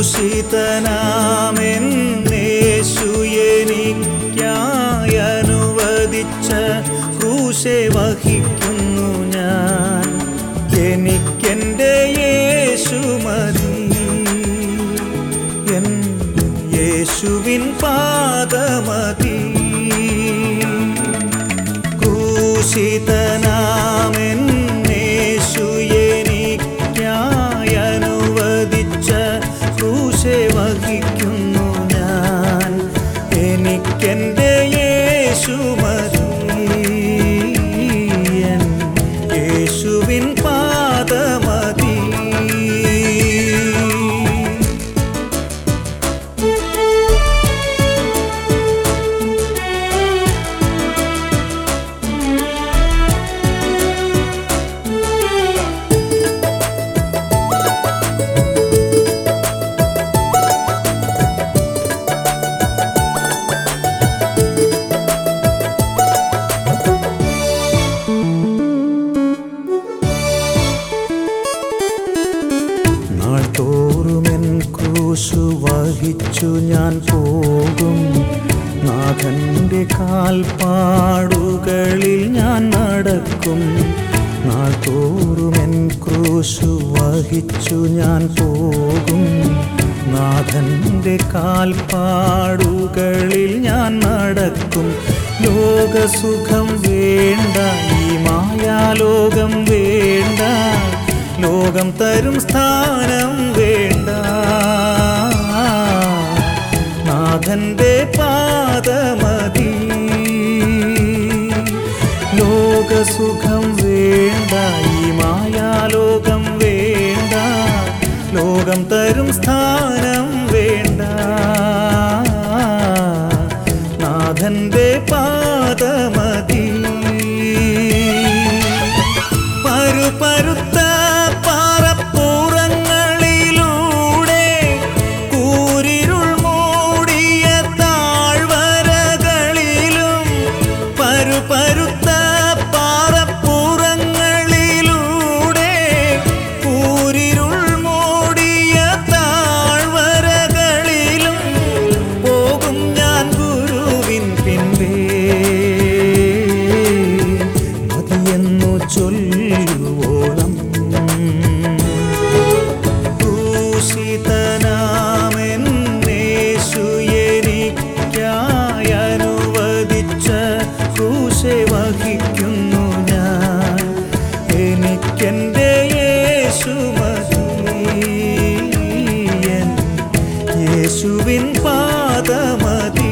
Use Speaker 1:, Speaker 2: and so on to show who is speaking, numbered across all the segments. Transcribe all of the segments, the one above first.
Speaker 1: ക്രൂശിതനാമെന്നേശു എനിക്കായി അനുവദിച്ച ക്രൂശെ വഹിക്കുന്നു ഞാൻ എനിക്കെൻ്റെ യേശു മതി എൻ യേശുവിൻ പാദമതി ക്രൂശിതനാമെന്നേശു എനിക്കായി അനുവദിച്ച ക്രൂശെ വഹിക്കുന്നു ഞാൻ എനിക്കെൻ്റെ യേശു മതി എൻ യേശുവിൻ പാദമതി നാൾ തോറുമെൻ ക്രൂശു വഹിച്ചു ഞാൻ പോകും നാഥൻ്റെ കാൽപ്പാടുകളിൽ ഞാൻ നടക്കും നാൾ തോറുമെൻ ക്രൂശു വഹിച്ചു ഞാൻ പോകും നാഥൻ്റെ കാൽപ്പാടുകളിൽ ഞാൻ നടക്കും ലോകസുഖം വേണ്ട ഈ മായാലോകം വേണ്ട ലോകം തരും സ്ഥാനം വേണ്ട നാഥന്റെ പാദമതി ലോകസുഖം വേണ്ട ഈ മായാലോകം വേണ്ട ലോകം തരും സ്ഥാനം വേണ്ട നാഥന്റെ പാദമതി പരുപരുത്ത പാറപ്പുറങ്ങളിലൂടെ കൂരിരുൾ മൂടിയ താഴ്വരകളിലും പരുപരുത്ത പാറപ്പുറങ്ങളിലൂടെ കൂരിരുൾ മൂടിയ താഴ്വരകളിലും പോകും ഞാൻ ഗുരുവിൻ പിൻപേ മതിയെന്നു ചൊല്ലുവോളം ക്രൂശിതനാമെന്നേശു എനിക്കായി അനുവദിച്ച ക്രൂശെ വഹിക്കുന്നു ഞാൻ എനിക്കെൻ്റെ യേശു മതി എൻ യേശുവിൻ പാദമതി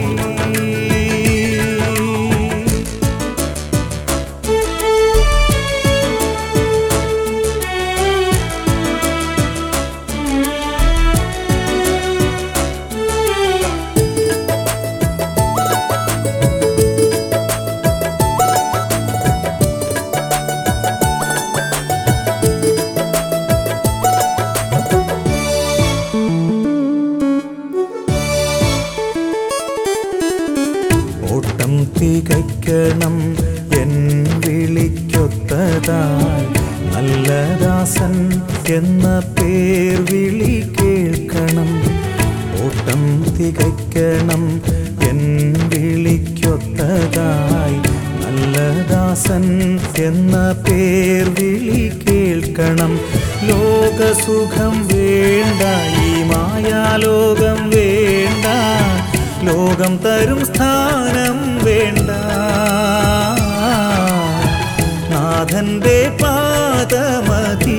Speaker 1: ഓട്ടം തികയ്ക്കണം എൻ വിളിക്കൊത്തതായി നല്ല ദാസൻ എന്ന പേർ വിളി കേൾക്കണം ഓട്ടം തികയ്ക്കണം എൻ വിളിക്കൊത്തതായി നല്ല ദാസൻ എന്ന പേർ വിളി കേൾക്കണം ലോകസുഖം വേണ്ട ഈ മായാലോകം വേണ്ട ലോകം തരും സ്ഥാനം വേണ്ട നാഥന്റെ പാദമതി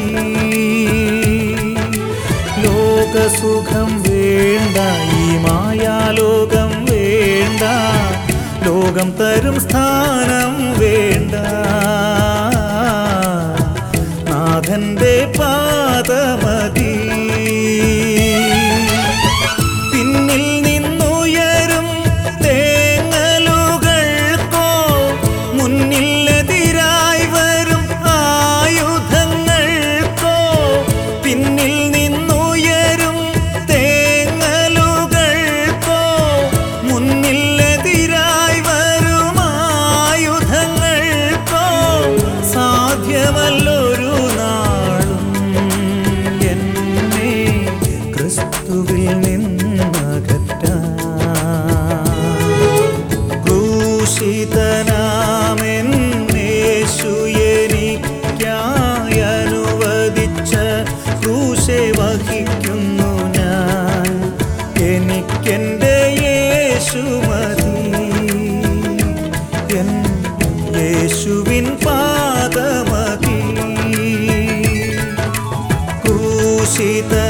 Speaker 1: ലോകസുഖം വേണ്ട ഈ മായാലോകം വേണ്ട ലോകം തരും സ്ഥാനം വേണ്ട നാഥന്റെ പാദമതി പിന്നിൽ നിന്നുയരും തേങ്ങലുകൾക്കോ മുന്നിലെതിരായി വരും ആയുധങ്ങൾക്കോ പിന്നിൽ നിന്നുയരും തേങ്ങലുകൾക്കോ മുന്നിലെതിരായി വരും ആയുധങ്ങൾക്കോ സാധ്യമല്ലൊരു നാളും ക്രൂശിത